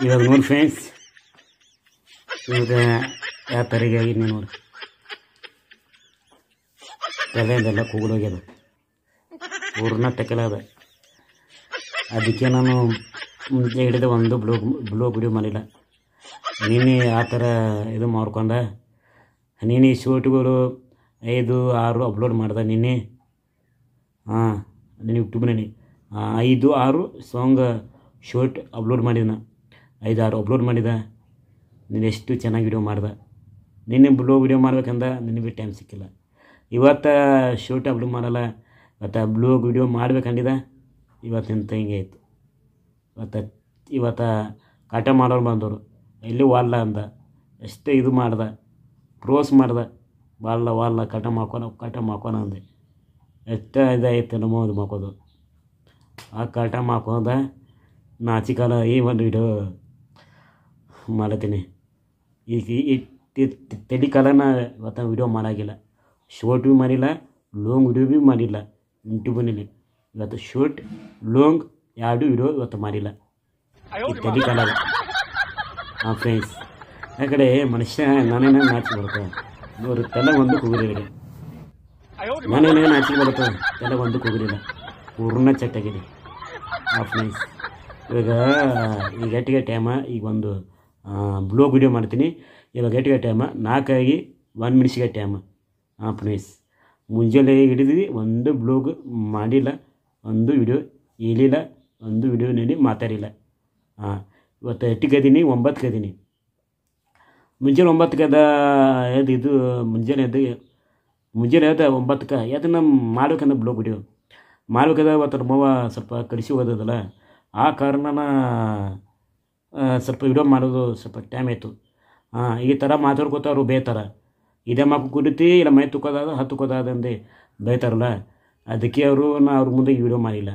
ಇವಾಗ ನೋಡಿ ಫ್ರೆಂಡ್ಸ್ ಇವಾಗ ಯಾವ ಥರಿಗೆ ಆಗಿದೆ ನೋಡಿ ತಲೆದೆಲ್ಲ ಕೂಗೋಗ್ಯದ ಪೂರ್ಣ ಟೆಕಲದ ಅದಕ್ಕೆ ನಾನು ಮುಂಚೆ ಹಿಡಿದ ಒಂದು ಬ್ಲೋಗ್ ಬ್ಲೋಗ್ ವಿಡಿಯೋ ಮಾಡಿಲ್ಲ ನೀನೇ ಆ ಥರ ಇದು ಮಾಡ್ಕೊಂಡ ನೀನು ಈ ಶೂಟ್ಗಳು ಐದು ಆರು ಅಪ್ಲೋಡ್ ಮಾಡ್ದೆ ನಿನ್ನೆ ಹಾಂ ನೀನು ಯೂಟ್ಯೂಬ್ನಲ್ಲಿ ಐದು ಆರು ಸಾಂಗ್ ಶೂಟ್ ಅಪ್ಲೋಡ್ ಮಾಡಿದ ಐದು ಆರು ಅಪ್ಲೋಡ್ ಮಾಡಿದ ನೀನು ಎಷ್ಟು ಚೆನ್ನಾಗಿ ವಿಡಿಯೋ ಮಾಡ್ದೆ ನಿನ್ನೆ ಬ್ಲೋ ವಿಡಿಯೋ ಮಾಡ್ಬೇಕಂದ ನಿನಗೆ ಟೈಮ್ ಸಿಕ್ಕಿಲ್ಲ ಇವತ್ತು ಶೂಟ್ ಅಪ್ಲೋಡ್ ಮಾಡಲ್ಲ ಇವತ್ತು ಬ್ಲೋಗ್ ವಿಡಿಯೋ ಮಾಡ್ಬೇಕಂದಿದ ಇವತ್ತು ಇಂಥ ಹಿಂಗೆ ಆಯಿತು ಇವತ್ತು ಇವತ್ತು ಕಾಟ ಮಾಡೋರು ಬಂದವರು ಎಲ್ಲಿ ವಾಲ್ಲ ಅಂದ ಎಷ್ಟು ಇದು ಮಾಡ್ದೆ ಕ್ರೋಸ್ ಮಾಡ್ದೆ ವಾಲ್ಲ ವಾಲ್ಲ ಕಟ ಮಾಡ್ಕೊನ ಕಟ ಮಾಡ್ಕೊನ ಅಂದೆ ಎಷ್ಟು ಇದಾಯ್ತು ನಮ್ಮ ಇದು ಮಾಡ್ಕೋದು ಆ ಕಟ ಮಾಡ್ಕೊಂಡ ನಾಚಿಕಾಲ ಈ ಒಂದು ವಿಡಿಯೋ ಮಾಡತ್ತೀನಿ ಈಗ ಈ ತಲೆ ಕಾಲನ ಇವತ್ತು ವಿಡಿಯೋ ಮಾಡಾಗಿಲ್ಲ ಶಾರ್ಟ್ ಭೀ ಮಾಡಿಲ್ಲ ಲಾಂಗ್ ವಿಡಿಯೋ ಭೀ ಮಾಡಿಲ್ಲ ಯೂಟ್ಯೂಬ್ನಲ್ಲಿ ಇವತ್ತು ಶಾರ್ಟ್ ಲಾಂಗ್ ಎರಡು ವಿಡಿಯೋ ಇವತ್ತು ಮಾಡಿಲ್ಲ ಈ ತಲೆ ಕಾಲ ಹಾಂ ಫ್ರೆಂಡ್ಸ್ ಆ ಕಡೆ ಮನುಷ್ಯ ನಾನೇನ ನಾಚಿಕೆ ಬರುತ್ತೆ ಇವರು ತಲೆ ಒಂದು ಕೂಗಿರಿಲ್ಲ ನಾನೇನಾಗ ನಾಚಿಕೆ ಬರುತ್ತೆ ತಲೆ ಒಂದು ಕೂಗಿರಿಲ್ಲ ಪೂರ್ಣ ಚಟ್ಟಾಗಿದೆ ಹಾಂ ಫ್ರೆಂಡ್ಸ್ ಇವಾಗ ಈಗ ಎಟ್ಟಿಗೆ ಟೈಮ ಈಗ ಒಂದು ಬ್ಲೋಗ್ ವಿಡಿಯೋ ಮಾಡ್ತೀನಿ ಇವಾಗ ಎಟ್ಟಿಗೆ ಟೈಮ ನಾಲ್ಕಾಗಿ ಒನ್ ಮಿನಿಟ್ಸಿಗೆ ಟೈಮ ಹಾಂ ಫ್ರೆಂಡ್ಸ್ ಮುಂಜಾನೆ ಹಿಡಿದ್ವಿ ಒಂದು ಬ್ಲೋಗ್ ಮಾಡಿಲ್ಲ ಒಂದು ವಿಡಿಯೋ ಹೇಳಿಲ್ಲ ಒಂದು ವಿಡಿಯೋನಲ್ಲಿ ಮಾತಾಡಿಲ್ಲ ಹಾಂ ಇವತ್ತು ಎಟ್ಟಿಗೆ ಅದೀನಿ ಒಂಬತ್ತಕ್ಕೆ ಅದೀನಿ ಮುಂಜಾನೆ ಒಂಬತ್ತಕ್ಕೆ ಅದ ಎದ್ದು ಇದು ಮುಂಜಾನೆ ಎದ್ದು ಮುಂಜಾನೆ ಎದ್ದು ಒಂಬತ್ತಕ್ಕೆ ಎದ್ದು ನಮ್ಮ ಮಾಡ್ಬೇಕಂದ ಬ್ಲೋಗ್ ವಿಡಿಯೋ ಮಾಡ್ಬೇಕಾದ್ರೆ ಅವತ್ತು ನಮ್ಮವ್ವ ಸ್ವಲ್ಪ ಕಡಿಸಿ ಓದೋದಲ್ಲ ಆ ಕಾರಣನ ಆ, ಸ್ವಲ್ಪ ವಿಡಿಯೋ ಮಾಡೋದು ಸ್ವಲ್ಪ ಟೈಮ್ ಆಯಿತು ಹಾಂ ಈ ಥರ ಮಾತಾಡ್ಕೋತ ಅವರು ಬೇಯ್ತಾರೆ ಇದೇ ಮಕ್ಕ ಕುಡಿತಿ ಇಲ್ಲ ಮೈ ತುಕ್ಕೋದಾದ ಹತ್ತು ತುಕ್ಕೋದಾದ ಅಂದು ಬೈತಾರಲ್ಲ ಅದಕ್ಕೆ ಅವರು ನಾ ಅವ್ರ ಮುಂದೆ ಈ ವಿಡಿಯೋ ಮಾಡಿಲ್ಲ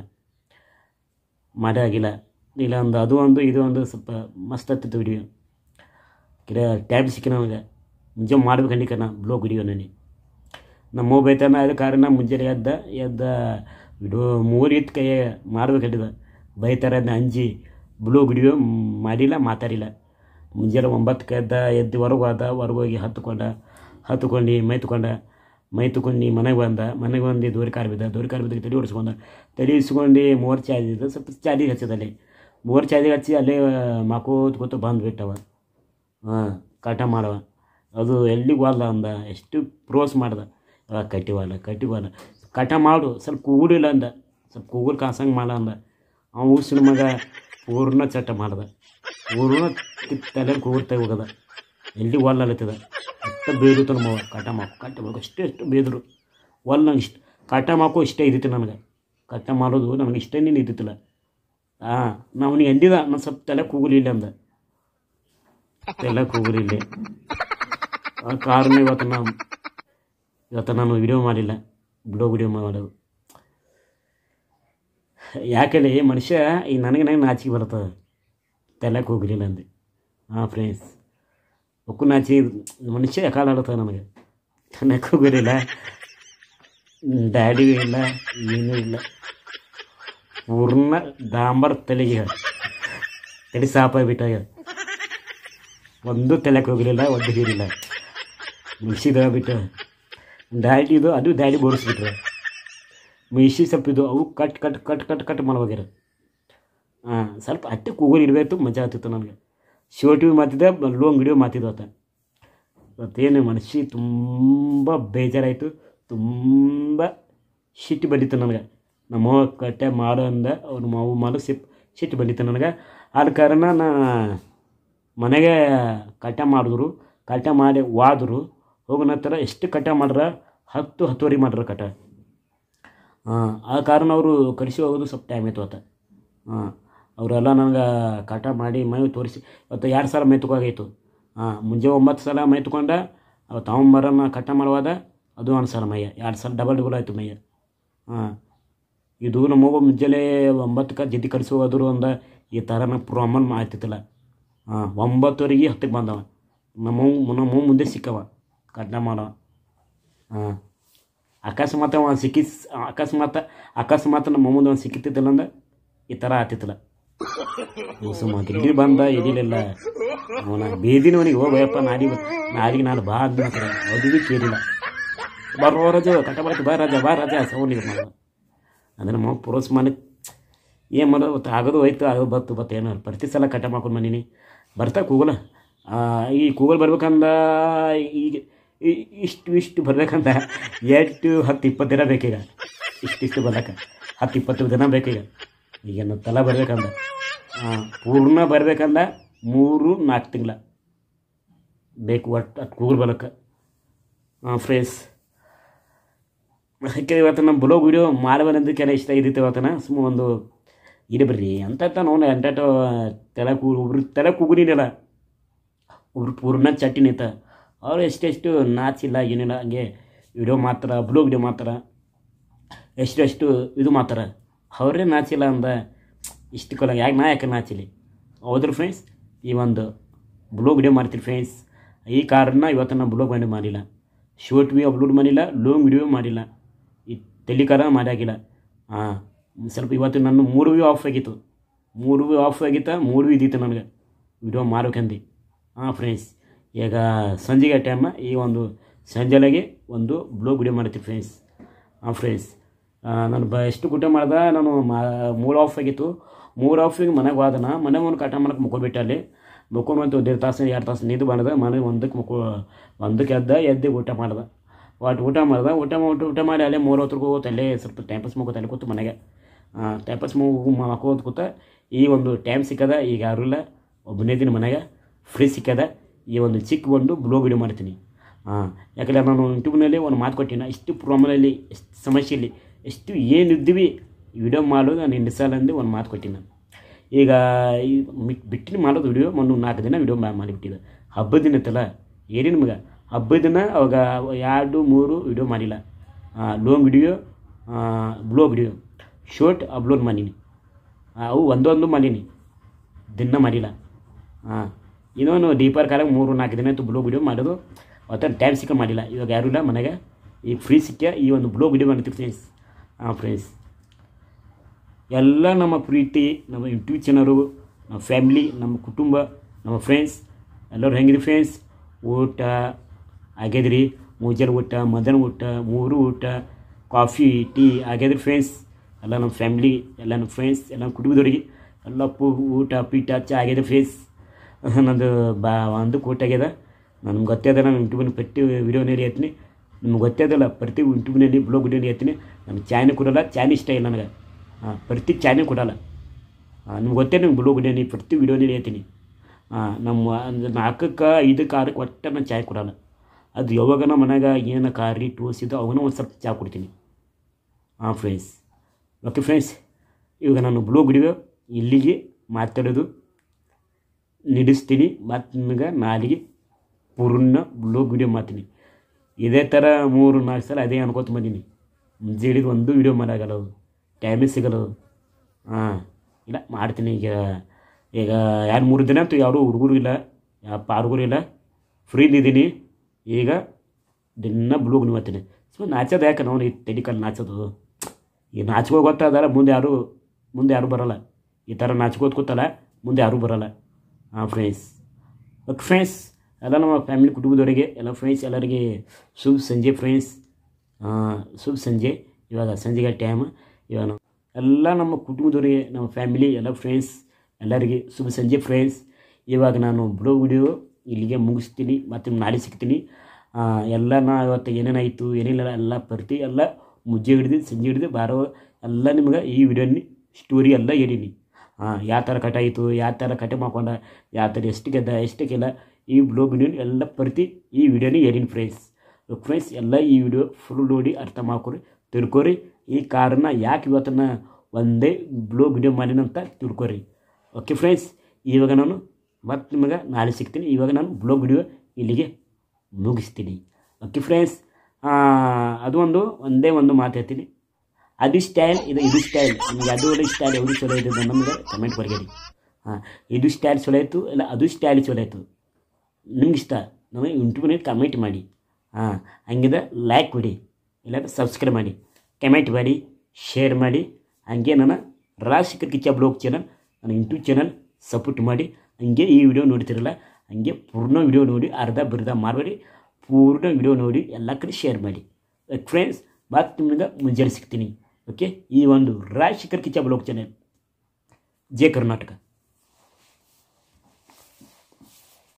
ಮಾಡೇ ಆಗಿಲ್ಲ ಇಲ್ಲ ಒಂದು ಅದು ಒಂದು ಇದು ಒಂದು ಸ್ವಲ್ಪ ಮಸ್ತ್ ಹತ್ತಿತ್ತು ವಿಡಿಯೋ ಕಿರ ಟ್ಯಾಬ್ ಸಿಕ್ಕಿ ನನಗೆ ಮುಂಜಾನೆ ಮಾಡ್ಬೇಕು ಅಂಡಿಕ ನಾ ಬ್ಲೋಗ್ ವಿಡಿಯೋ ನನಗೆ ನಮ್ಮ ಬೈತಾನ ಅದ ಕಾರಣ ಮುಂಜಾನೆ ಎದ್ದ ಎದ್ದ ವಿಡಿಯೋ ಮೂರು ಇತ್ತು ಕೈ ಮಾಡ್ಬೇಕಂಟಿದ ಬೈತಾರೆ ಅದನ್ನ ಅಂಜಿ ಬ್ಲೋಗ್ ವಿಡಿಯೋ ಮಾಡಿಲ್ಲ ಮಾತಾಡಿಲ್ಲ ಮುಂಜಾನೆ ಒಂಬತ್ತಕ್ಕೆ ಎದ್ದ ಎದ್ದು ಹೊರಗೆ ಹೋದ ಹೊರಗೆ ಹೋಗಿ ಹತ್ಕೊಂಡ ಹತ್ಕೊಂಡು ಮೈ ತುಕೊಂಡ ಮೈ ತುಕೊಂಡು ಮನೆಗೆ ಬಂದ ಮನೆಗೆ ಬಂದು ದೋರಿ ಕಾರ್ ಬಿದ್ದ ದೋರಿ ಕಾರ್ ಬಿದ್ದಕ್ಕೆ ತಲೆ ಓಡಿಸ್ಕೊಂಡ ತಲೆ ಇಸ್ಕೊಂಡು ಮೂರು ಚಾದಿದ್ದು ಸ್ವಲ್ಪ ಚಾದಿಗೆ ಹಚ್ಚದಲ್ಲಿ ಮೂರು ಚಾದಿಗೆ ಹಚ್ಚಿ ಅಲ್ಲೇ ಮಾಕೋತ್ ಕೂತು ಬಂದುಬಿಟ್ಟವ ಹಾಂ ಕಾಟ ಮಾಡವ ಅದು ಎಲ್ಲಿಗೆ ವಾಲ್ಲ ಅಂದ ಎಷ್ಟು ಪ್ರೋಸ್ ಮಾಡ್ದ ಅವಾಗ ಕಟ್ಟಿವಲ್ಲ ಕಟ್ಟಿವಲ್ಲ ಕಾಟ ಮಾಡು ಸ್ವಲ್ಪ ಕೂಗುಡಿಲ್ಲ ಅಂದ ಸ್ವಲ್ಪ ಕೂಗುರು ಕಾಸಂಗೆ ಮಾಡ ಅಂದ ಅವ ಊಸಿನ ಮಗ ಪೂರ್ಣ ಚಟ ಮಾಡ್ದ ಪೂರ್ಣ ತಲೆ ಕೂಗುರ್ತಾ ಹೋಗದ ಎಲ್ಲಿ ಒಲ್ಲ ಅಲತ್ತದ ಅಷ್ಟು ಬೇದಿತ್ತು ನಮ್ಮವ ಕಾಟ ಮಾಕು ಕಾಟ ಮಾಕು ಅಷ್ಟೇ ಎಷ್ಟು ಬೇದರು ಒಲ್ಲ ನಂಗೆ ಇಷ್ಟ ಕಾಟ ಮಾಕು ಇಷ್ಟ ಇದ್ದಿತ್ತು ನನಗೆ ಕಾಟ ಮಾಡೋದು ನನಗೆ ಇಷ್ಟ ನೀನು ಇದ್ದಿತ್ತಿಲ್ಲ ಹಾಂ ನಾವು ಅವನಿಗೆ ಅಂದಿದ ನಾನು ಸ್ವಲ್ಪ ತಲೆ ಕೂಗಲಿಲ್ಲ ಅಂದ ತಲೆ ಕೂಗಲಿಲ್ಲ ಆ ಕಾರಣ ಇವತ್ತು ನಾವು ಇವತ್ತು ನಾನು ವಿಡಿಯೋ ಮಾಡಿಲ್ಲ ಬ್ಲೋಗ್ ವಿಡಿಯೋ ಮಾಡೋದು ಯಾಕಂದ್ರೆ ಮನುಷ್ಯ ಈ ನನಗೆ ನನಗೆ ನಾಚಿಕೆ ಬರ್ತದೆ ತಲೆಗೆ ಹೋಗಲಿಲ್ಲ ಅಂದೆ ಹಾಂ ಫ್ರೆಂಡ್ಸ್ ಒಕ್ಕು ನಾಚಿ ಮನುಷ್ಯ ಕಾಲಾಡ್ತದೆ ನನಗೆ ತಲೆಗೆ ಹೋಗಲಿಲ್ಲ ಡ್ಯಾಡಿ ಇಲ್ಲ ಏನೂ ಇಲ್ಲ ಪೂರ್ಣ ಡಾಂಬರ್ ತಲೆಗೆ ತಲೆ ಸಾಪಾಗ್ಬಿಟ್ಟಾಗ ಒಂದು ತಲೆಗೆ ಹೋಗಲಿಲ್ಲ ಒಂದು ಹೀರಿಲ್ಲ ಮುಗಿಸಿದ ಬಿಟ್ಟು ಡ್ಯಾಡಿ ಇದು ಅದು ಡ್ಯಾಡಿ ಬೋರಿಸ್ಬಿಟ್ರೆ ಮಿಶಿ ಸ್ವಲ್ಪ ಇದು ಅವು cut cut cut cut cut ಮಾಡ್ಬೋಗ್ಯಾರ ಹಾಂ ಸ್ವಲ್ಪ ಅಟ್ಟೆ ಕೂಗೋರು ಇಡಬೇಕು ಮಜಾ ಆಗ್ತಿತ್ತು ನನಗೆ ಶಿವ ಟಿ ವಿ ಮಾತಿದ್ದೆ ಲೋಂಗ್ ವಿಡಿಯೋ ಮಾತಿದ್ವತ್ತ ಇವತ್ತೇನು ಮನುಷ್ಯ ತುಂಬ ಬೇಜಾರಾಯಿತು ತುಂಬ ಸಿಟ್ಟು ಬಂದಿತ್ತು ನನಗೆ ನಮ್ಮ ಕಟ್ಟೆ ಮಾಡು ಅಂದ ಅವ್ರ ಮಾವು ಮಾಡು ಸಿಪ್ ಸಿಟ್ಟು ಬಂದಿತ್ತು ನನಗೆ ಆದ ಕಾರಣ ನಾ ಮನೆಗೆ ಕಟ್ಟ ಮಾಡಿದ್ರು ಕಟ್ಟ ಮಾಡಿ ವಾದ್ರು ಹೋಗೋ ನಂತರ ಎಷ್ಟು ಕಟ್ಟ ಮಾಡ್ರ ಹತ್ತು ಹತ್ತುವರೆ ಮಾಡ್ರ ಕಟ್ಟ ಹಾಂ ಆ ಕಾರಣ ಅವರು ಕಳಿಸಿ ಹೋಗೋದು ಸ್ವಲ್ಪ ಟೈಮ್ ಆಯ್ತು ಅವತ್ತು ಹಾಂ ಅವರೆಲ್ಲ ನನಗೆ ಕಟ ಮಾಡಿ ಮೈ ತೋರಿಸಿ ಇವತ್ತು ಎರಡು ಸಲ ಮೈ ತುಕಾಗೈತು ಹಾಂ ಮುಂಜಾನೆ ಒಂಬತ್ತು ಸಲ ಮೈ ತುಕೊಂಡ ಅವತ್ತು ತಗೊಂಬರೋನ ಕಟ್ಟ ಮಾಡುವಾಗ ಅದು ಒಂದು ಸಲ ಮೈಯ ಎರಡು ಸಲ ಡಬಲ್ ಡಬಲ್ ಆಯಿತು ಮೈಯ ಹಾಂ ಇದು ನಮ್ಮವ್ವ ಮುಂಜಾನೆ ಒಂಬತ್ತಕ್ಕೆ ಜಲ್ದಿ ಕಳಿಸಿ ಹೋದ್ರು ಅಂದ ಈ ಥರ ನಂಗೆ ಪ್ರಾಬ್ಲಮ್ ಆಗ್ತಿತ್ತಿಲ್ಲ ಹಾಂ ಒಂಬತ್ತುವರೆಗೆ ಹತ್ತಕ್ಕೆ ಬಂದವ ನಮ್ಮ ನಮ್ಮ ಮುಂದೆ ಸಿಕ್ಕವ ಕಟ್ಟ ಮಾಡವ ಹಾಂ ಅಕಸ್ಮಾತ್ ಅವ ಸಿಕ್ಕಿ ಅಕಸ್ಮಾತ್ ಅಕಸ್ಮಾತ್ ನಮ್ಮ ಮುಂದೆ ಅವ್ನು ಸಿಕ್ಕಿತ್ತಿದ್ದಿಲ್ಲ ಅಂದ್ರೆ ಈ ಥರ ಆಗ್ತಿತ್ತಿಲ್ಲ ಸುಮ್ಮ ಇಲ್ಲಿ ಬಂದ ಎದಿಲಿಲ್ಲ ಅವನ ಬೇದಿನವನಿಗೆ ಹೋಗಯ್ಯಪ್ಪ ನಾಡಿ ನಾಡಿಗೆ ನಾನು ಬಾ ಅಂತ ಮಾತ್ರ ಅದು ಭೀ ಕೇಳಿಲ್ಲ ಬರೋ ರಜ ಕಟ ಬರಕ್ಕೆ ಬಾ ರಾಜ ಬಾ ರಾಜ ಸೌನಿಗೆ ಮಾಡ ಅಂದ್ರೆ ನಮ್ಮ ಪುರೋಸ್ ಮನೆ ಏನು ಮಾಡೋದು ಗೊತ್ತಾ ಆಗೋದು ಹೋಯ್ತು ಆಗೋದು ಬತ್ತು ಬತ್ತು ಏನೋ ಪ್ರತಿ ಸಲ ಕಟ ಮಾಡ್ಕೊಂಡು ಬಂದೀನಿ ಬರ್ತಾ ಕೂಗಲ ಈ ಕೂಗಲ್ ಬರ್ಬೇಕಂದ ಈಗ ಇ- ಇಷ್ಟು ಇಷ್ಟು ಬರ್ಬೇಕಂತ ಎಷ್ಟು ಹತ್ತು ಇಪ್ಪತ್ತು ದಿನ ಬೇಕೀಗ ಇಷ್ಟಿಷ್ಟು ಬರ್ಲಕ್ಕ ಹತ್ತು ಇಪ್ಪತ್ತು ದಿನ ಬೇಕೀಗ ಈಗೇನು ತಲ ಬರ್ಬೇಕಂದ ಆ, ಪೂರ್ಣ ಬರ್ಬೇಕಂದ ಮೂರು ನಾಲ್ಕು ತಿಂಗಳ ಬೇಕು ಒಟ್ಟು ಅಷ್ಟು ಕೂಗಲ್ ಬರ್ಲಕ್ಕ ಹಾಂ ಫ್ರೆಂಡ್ಸ್ ಅದಕ್ಕೆ ಇವತ್ತು ನಮ್ಮ ಬ್ಲಾಗ್ ವಿಡಿಯೋ ಮಾಡಬಾರಂದು ಕೆಲ ಇಷ್ಟ ಇದ್ದಿತ್ತು ಇವತ್ತನ ಸುಮ್ಮ ಒಂದು ಇದು ಬರ್ರಿ ಅಂತ ನೋಡ ಎಂಟು ತಲೆ ಕೂ ಒಬ್ರು ತಲೆ ಕೂಗುನಿಲ್ಲ ಒಬ್ರು ಪೂರ್ಣ ಚಟ್ಟಿ ನಿಂತ ಅವ್ರು ಎಷ್ಟೆಷ್ಟು ನಾಚಿಲ್ಲ ಏನಿಲ್ಲ ಹಂಗೆ ವಿಡಿಯೋ ಮಾಡ್ತಾರೆ ಬ್ಲಾಗ್ ವಿಡಿಯೋ ಮಾಡ್ತಾರೆ ಎಷ್ಟೆಷ್ಟು ಇದು ಮಾಡ್ತಾರೆ ಅವರೇ ನಾಚಿಲ್ಲ ಅಂದ ಇಷ್ಟು ಕೊಲ ಯಾಕೆ ನಾ ಯಾಕೆ ನಾಚಿಲಿ ಹೌದ್ರ ಫ್ರೆಂಡ್ಸ್ ಈ ಒಂದು ಬ್ಲಾಗ್ ವಿಡಿಯೋ ಮಾಡ್ತೀರಿ ಫ್ರೆಂಡ್ಸ್ ಈ ಕಾರಣ ಇವತ್ತು ನಾನು ಬ್ಲಾಗ್ ವಿಡಿಯೋ ಮಾಡಿಲ್ಲ ಶಾರ್ಟ್ ವಿ ಅಪ್ಲೋಡ್ ಮಾಡಿಲ್ಲ ಲಾಂಗ್ ವಿಡಿಯೋ ಮಾಡಿಲ್ಲ ಈ ತೆಲಿಕಾರ ಮಾಡಿಲ್ಲ ಹಾಂ ಸ್ವಲ್ಪ ಇವತ್ತು ನನ್ನ ಮೂರು ವ್ಯೂ ಆಫ್ ಆಗಿತ್ತು ಮೂರು ವ್ಯೂ ಆಫ್ ಆಗಿತ್ತ ಮೂರು ವ್ಯೂ ಇದ್ದಿತ್ತು ನನಗೆ ವಿಡಿಯೋ ಮಾಡ್ಬೇಕಂದು ಹಾಂ ಫ್ರೆಂಡ್ಸ್ ಈಗ ಸಂಜೆಗೆ ಟೈಮ ಈ ಒಂದು ಸಂಜೆಲಾಗೆ ಒಂದು ಬ್ಲಾಗ್ ವಿಡಿಯೋ ಮಾಡ್ತೀವಿ ಫ್ರೆಂಡ್ಸ್ ಹಾಂ ಫ್ರೆಂಡ್ಸ್ ನಾನು ಬ ಎಷ್ಟು ಊಟ ಮಾಡ್ದೆ ನಾನು ಮಾ ಮೂರು ಆಫ್ ಆಗಿತ್ತು ಮೂರು ಆಫಿಗೆ ಮನೆಗೆ ಹೋದನ ಮನೆಗೆ ಒಂದು ಕಟ ಮಾಡಕ್ಕೆ ಮುಕ್ಕೊಬಿಟ್ಟೆ ಅಲ್ಲಿ ಮುಕ್ಕೊಂಬಂತು ಒಂದು ತಾಸು ಎರಡು ತಾಸು ನಿಂತು ಮಾಡಿದೆ ಮನೆಗೆ ಒಂದಕ್ಕೆ ಮುಕ್ಕೊ ಒಂದಕ್ಕೆ ಎದ್ದ ಎದ್ದು ಊಟ ಮಾಡ್ದೆ ಒಟ್ಟು ಊಟ ಮಾಡ್ದೆ ಊಟ ಮಾಡಿ ಊಟ ಮಾಡಿ ಅಲ್ಲೇ ಮೂರು ಹೊತ್ತಿಗೆ ಹೋಗುತ್ತೆ ಅಲ್ಲೇ ಸ್ವಲ್ಪ ಟೈಮ್ ಪಾಸ್ ಮುಗೋದು ಅಲ್ಲೇ ಕೂತು ಮನೆಗೆ ಟೈಮ್ ಪಾಸ್ ಮುಗು ಮಕ್ಕೋದು ಕೂತ ಈ ಒಂದು ಟೈಮ್ ಸಿಕ್ಕದ ಈಗ ಯಾರೂ ಇಲ್ಲ ಒಬ್ಬನೇ ದಿನ ಮನೆಗೆ ಫ್ರೀ ಸಿಕ್ಕದ ಈ ಒಂದು ಚಿಕ್ಕ ಒಂದು ಬ್ಲಾಗ್ ವಿಡಿಯೋ ಮಾಡ್ತೀನಿ ಹಾಂ ಯಾಕಂದರೆ ನಾನು ಯೂಟ್ಯೂಬ್ನಲ್ಲಿ ಒಂದು ಮಾತು ಕೊಟ್ಟಿನ ಇಷ್ಟು ಪ್ರಾಬ್ಲಮಲ್ಲಿ ಎಷ್ಟು ಸಮಸ್ಯೆಯಲ್ಲಿ ಎಷ್ಟು ಏನಿದ್ದೀವಿ ವಿಡಿಯೋ ಮಾಡೋದು ನಾನು ಇಂಡಿಸಲ್ಲಂದು ಒಂದು ಮಾತು ಕೊಟ್ಟಿನ ಈಗ ಈ ಮಿ- ಬಿಟ್ಟಿನ ಮಾಡೋದು ವಿಡಿಯೋ ಒಂದು ನಾಲ್ಕು ದಿನ ವಿಡಿಯೋ ಮಾಡಿಬಿಟ್ಟಿದೆ ಹಬ್ಬದ ದಿನ ಇತ್ತಲ್ಲ ಏನೇ ನಿಮ್ಗೆ ಹಬ್ಬದ ದಿನ ಅವಾಗ ಎರಡು ಮೂರು ವಿಡಿಯೋ ಮಾಡಿಲ್ಲ long video blog video short upload ಮಾಡೀನಿ ಆ, ಅವು ಒಂದೊಂದು ಮಾಡೀನಿ ದಿನ ಮಾಡಿಲ್ಲ ಹಾಂ ಇನ್ನೊಂದು ಡೀಪರ್ ಕಾಲಾಗ ಮೂರು ನಾಲ್ಕು ದಿನ ಆಯಿತು ಬ್ಲೋಗ್ ವಿಡಿಯೋ ಮಾಡೋದು ಒತ್ತ ಟೈಮ್ ಸಿಕ್ಕ ಮಾಡಿಲ್ಲ ಇವಾಗ ಯಾರೂ ಇಲ್ಲ ಮನೆಗೆ ಈಗ ಫ್ರೀ ಸಿಕ್ಕ ಈ ಒಂದು ಬ್ಲೋಗ್ ವಿಡಿಯೋ ಮಾಡ್ತೀವಿ ಫ್ರೆಂಡ್ಸ್ ಹಾಂ ಫ್ರೆಂಡ್ಸ್ ಎಲ್ಲ ನಮ್ಮ ಪ್ರೀತಿ ನಮ್ಮ ಯೂಟ್ಯೂಬ್ ಚಾನರು ನಮ್ಮ ಫ್ಯಾಮ್ಲಿ ನಮ್ಮ ಕುಟುಂಬ ನಮ್ಮ ಫ್ರೆಂಡ್ಸ್ ಎಲ್ಲರೂ ಹೆಂಗಿದ್ರಿ ಫ್ರೆಂಡ್ಸ್ ಊಟ ಆಗ್ಯದ್ರಿ ಮುಂಜಾನೆ ಊಟ ಮಧ್ಯಾಹ್ನ ಊಟ ಮೂರು ಊಟ ಕಾಫಿ ಟೀ ಆಗ್ಯದ್ರಿ ಫ್ರೆಂಡ್ಸ್ ಎಲ್ಲ ನಮ್ಮ ಫ್ಯಾಮ್ಲಿ ಎಲ್ಲ ನಮ್ಮ ಫ್ರೆಂಡ್ಸ್ ಎಲ್ಲ ನಮ್ಮ ಕುಟುಂಬದವ್ರಿಗೆ ಎಲ್ಲ ಪು ಊಟ ಪೀಟ ಚಾ ಆಗ್ಯದ ಫ್ರೆಂಡ್ಸ್ ನಂದು ಬಾ ಒಂದು ಊಟ ಆಗ್ಯದ ನನಗೆ ಗೊತ್ತೇ ನಾನು ಯೂಟ್ಯೂಬ್ನ ಪ್ರತಿ ವಿಡಿಯೋನಲ್ಲಿ ಹೇಳ್ತೀನಿ ನಿಮ್ಗೆ ಗೊತ್ತೇ ಅದಲ್ಲ ಪ್ರತಿ ಯೂಟ್ಯೂಬ್ನಲ್ಲಿ ಬ್ಲಾಗ್ ವಿಡಿಯೋನಲ್ಲಿ ಹೇಳ್ತೀನಿ ನನಗೆ ಚಾಯ್ನ ಕೊಡಲ್ಲ ಚಾಯ್ನ ಇಷ್ಟ ಇಲ್ಲ ನನಗೆ ಹಾಂ ಪ್ರತಿ ಚಾಯ್ನ ಕೊಡಲ್ಲ ನಿಮ್ಗೆ ಗೊತ್ತೇ ನಂಗೆ ಬ್ಲಾಗ್ ವಿಡಿಯೋನಿ ಪ್ರತಿ ವಿಡಿಯೋನಲ್ಲಿ ಹೇಳ್ತೀನಿ ಹಾಂ ನಮ್ಮ ಅಂದ್ರೆ ನಾಲ್ಕಕ್ಕೆ ಐದಕ್ಕೆ ಆರಕ್ಕೆ ಒಟ್ಟು ನಾನು ಚಾಯ್ ಕೊಡಲ್ಲ ಅದು ಯಾವಾಗ ನಮ್ಮ ಮನ್ಯಾಗ ಏನು ಕಾರಿ ಟೂಸ್ ಇದು ಅವನ್ನ ಒಂದು ಸ್ವಲ್ಪ ಚಹಾ ಕೊಡ್ತೀನಿ ಹಾಂ ಫ್ರೆಂಡ್ಸ್ ಓಕೆ ಫ್ರೆಂಡ್ಸ್ ಇವಾಗ ನಾನು ಬ್ಲಾಗ್ ವಿಡಿಯೋ ಇಲ್ಲಿಗೆ ಮಾತಾಡೋದು ನಿಲ್ಲಿಸ್ತೀನಿ ಮತ್ತು ನಿಮಗೆ ನಾಳೆಗೆ ಪೂರ್ಣ ಬ್ಲಾಗ್ ವಿಡಿಯೋ ಮಾಡ್ತೀನಿ ಇದೇ ಥರ ಮೂರು ನಾಲ್ಕು ಸಲ ಅದೇ ಅನ್ಕೋತ ಬಂದೀನಿ ಮುಂಜಾನೆ ಒಂದು ವಿಡಿಯೋ ಮಾಡೋಕ್ಕಲ್ಲ ಅದು ಟೈಮೇ ಸಿಗಲ್ಲ ಅದು ಹಾಂ ಇಲ್ಲ ಮಾಡ್ತೀನಿ ಈಗ ಈಗ ಎರಡು ಮೂರು ದಿನ ಅಂತೂ ಯಾರೂ ಹುಡುಗರು ಇಲ್ಲ ಯಾವ ಪಾರುಗಳು ಇಲ್ಲ ಫ್ರೀ ಇದ್ದೀನಿ ಈಗ ದಿನ ಬ್ಲೂಗ್ ನೋಡ್ತೀನಿ ಸೊ ನಾಚೋದು ಯಾಕೆ ನಾವು ಈ ತೆಡಿಕಲ್ಲಿ ನಾಚೋದು ಈ ನಾಚ್ಕೋ ಗೊತ್ತಾದಲ್ಲ ಮುಂದೆ ಯಾರು ಮುಂದೆ ಯಾರೂ ಬರೋಲ್ಲ ಈ ಥರ ನಾಚ್ಕೋತ ಕೂತಲ್ಲ ಮುಂದೆ ಯಾರೂ ಬರೋಲ್ಲ ಹಾಂ ಫ್ರೆಂಡ್ಸ್ ಓಕೆ ಫ್ರೆಂಡ್ಸ್ ಎಲ್ಲ ನಮ್ಮ ಫ್ಯಾಮಿಲಿ ಕುಟುಂಬದವರಿಗೆ ಎಲ್ಲ ಫ್ರೆಂಡ್ಸ್ ಎಲ್ಲರಿಗೆ ಶುಭ ಸಂಜೆ ಫ್ರೆಂಡ್ಸ್ ಶುಭ ಸಂಜೆ ಇವಾಗ ಸಂಜೆಗೆ ಟೈಮ್ ಇವಾಗ ನಾವು ಎಲ್ಲ ನಮ್ಮ ಕುಟುಂಬದವರಿಗೆ ನಮ್ಮ ಫ್ಯಾಮಿಲಿ ಎಲ್ಲ ಫ್ರೆಂಡ್ಸ್ ಎಲ್ಲರಿಗೆ ಶುಭ ಸಂಜೆ ಫ್ರೆಂಡ್ಸ್ ಇವಾಗ ನಾನು ಬ್ಲೋ ವಿಡಿಯೋ ಇಲ್ಲಿಗೆ ಮುಗಿಸ್ತೀನಿ ಮತ್ತು ನಾಳೆ ಸಿಗ್ತೀನಿ ಆ, ಎಲ್ಲ ನಾ ಇವತ್ತು ಏನೇನಾಯಿತು ಏನಿಲ್ಲ ಎಲ್ಲ ಪ್ರತಿ ಎಲ್ಲ ಮುಜ್ಜೆ ಹಿಡಿದು ಸಂಜೆ ಹಿಡಿದು ಬಾರೋ ಎಲ್ಲ ನಿಮ್ಗೆ ಈ ವಿಡಿಯೋನಿ ಸ್ಟೋರಿ ಎಲ್ಲ ಹೇಳೀನಿ ಹಾಂ ಯಾವ ಥರ ಕಟಾಯಿತು ಯಾವ ಥರ ಕಟ್ ಮಾಡ್ಕೊಂಡ ಯಾವ ಥರ ಎಷ್ಟು ಗೆದ್ದ ಎಷ್ಟು ಕೆಲ ಈ ಬ್ಲೋಗ್ ವಿಡಿಯೋ ಎಲ್ಲ ಪ್ರತಿ ಈ ವಿಡಿಯೋನಿ ಹೇಳೀನಿ ಫ್ರೆಂಡ್ಸ್ ಫ್ರೆಂಡ್ಸ್ ಎಲ್ಲ ಈ ವಿಡಿಯೋ ಫುಲ್ ನೋಡಿ ಅರ್ಥ ಮಾಡ್ಕೊರಿ ತಿಳ್ಕೊರಿ ಈ ಕಾರಣ ಯಾಕೆ ಇವತ್ತನ್ನ ಒಂದೇ ಬ್ಲೋಗ್ ವಿಡಿಯೋ ಮಾಡಿನಂತ ತಿಳ್ಕೊರಿ ಓಕೆ ಫ್ರೆಂಡ್ಸ್ ಇವಾಗ ನಾನು ಮತ್ತೆ ನಿಮಗೆ ನಾಳೆ ಸಿಗ್ತೀನಿ ಇವಾಗ ನಾನು ಬ್ಲೋಗ್ ವಿಡಿಯೋ ಇಲ್ಲಿಗೆ ಮುಗಿಸ್ತೀನಿ ಓಕೆ ಫ್ರೆಂಡ್ಸ್ ಅದು ಒಂದು ಒಂದೇ ಒಂದು ಮಾತು ಹೇಳ್ತೀನಿ ಅದು ಸ್ಟೈಲ್ ಇದು ಇದು ಸ್ಟೈಲ್ ನಿಮಗೆ ಅದು ಒಳ್ಳೆ ಸ್ಟೈಲ್ ಯಾವುದು ಚಲೋ ಇದೆ ಅಂತ ನಮ್ಗೆ ಕಮೆಂಟ್ ಬರ್ಗೇರಿ ಹಾಂ ಇದು ಸ್ಟೈಲ್ ಚಲೋ ಆಯಿತು ಇಲ್ಲ ಅದು ಸ್ಟೈಲ್ ಚಲೋ ಆಯಿತು ನಿಮ್ಗೆ ಇಷ್ಟ ನಮಗೆ ಯೂಟ್ಯೂಬ್ನಲ್ಲಿ ಕಮೆಂಟ್ ಮಾಡಿ ಹಾಂ ಹಂಗಿದ ಲೈಕ್ ಕೊಡಿ ಇಲ್ಲ ಸಬ್ಸ್ಕ್ರೈಬ್ ಮಾಡಿ ಕಮೆಂಟ್ ಮಾಡಿ ಶೇರ್ ಮಾಡಿ ಹಾಗೆ ನನ್ನ ರಾಜಶೇಖರ್ ಕಿಚ್ಚ ಬ್ಲಾಗ್ ಚಾನಲ್ ನನ್ನ ಯೂಟ್ಯೂಬ್ ಚಾನಲ್ ಸಪೋರ್ಟ್ ಮಾಡಿ ಹಂಗೆ ಈ ವಿಡಿಯೋ ನೋಡ್ತಿರಲ್ಲ ಹಂಗೆ ಪೂರ್ಣ ವಿಡಿಯೋ ನೋಡಿ ಅರ್ಧ ಬರ್ಧ ಮಾಡಬೇಡಿ ಪೂರ್ಣ ವಿಡಿಯೋ ನೋಡಿ ಎಲ್ಲ ಕಡೆ ಶೇರ್ ಮಾಡಿ ಫ್ರೆಂಡ್ಸ್ ಮತ್ತೆ ನಿಮ್ಗೆ ಮುಂಜಾನೆ ಸಿಗ್ತೀನಿ ಓಕೆ ಈ ಒಂದು ರಾಜಶೇಖರ್ ಕಿಚ್ಚ ಬ್ಲಾಗ್ ಚಾನಲ್ ಜೈ ಕರ್ನಾಟಕ